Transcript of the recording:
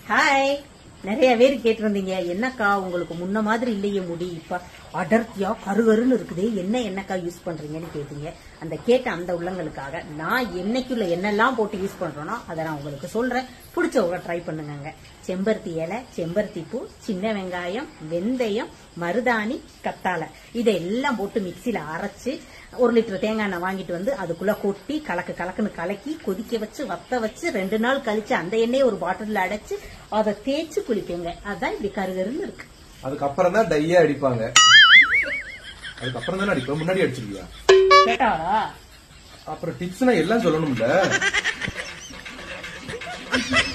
hi நிறைய பேர் கேட்டிருந்தீங்க என்னக்கா உங்களுக்கு முன்ன மாதிரி இல்லையே முடி இப்ப அடர்த்தியா கருகருன்னு இருக்குதே என்ன என்னக்கா யூஸ் பண்றீங்கன்னு கேட்டீங்க அந்த கேட்ட அந்த உள்ளங்களுக்காக நான் என்னைக்குள்ள என்னெல்லாம் போட்டு யூஸ் பண்றேனோ அதை நான் உங்களுக்கு சொல்றேன் பிடிச்சவங்க ட்ரை பண்ணுங்க செம்பருத்தி இலை செம்பருத்தி பூ சின்ன வெங்காயம் வெந்தயம் மருதாணி கத்தாழை இதெல்லாம் போட்டு மிக்சியில அரைச்சு ஒரு லிட்டர் தேங்காய் எண்ணெய் வாங்கிட்டு வந்து அதுக்குள்ள கொட்டி கலக்கு கலக்குன்னு கலக்கி கொதிக்க வச்சு வத்த வச்சு ரெண்டு நாள் கழிச்சு அந்த எண்ணெயை ஒரு பாட்டில்ல அடைச்சு அதை தேய்ச்சு குளிப்பீங்க அதான் இப்படி கருகருன்னு இருக்கு அதுக்கப்புறம் தான் டையா அடிப்பாங்க அதுக்கப்புறம் தானே அடிப்பேன் முன்னாடி அடிச்சிருக்கியா கேட்டாளா அப்புறம் டிப்ஸ்னா எல்லாம் சொல்லணும்ல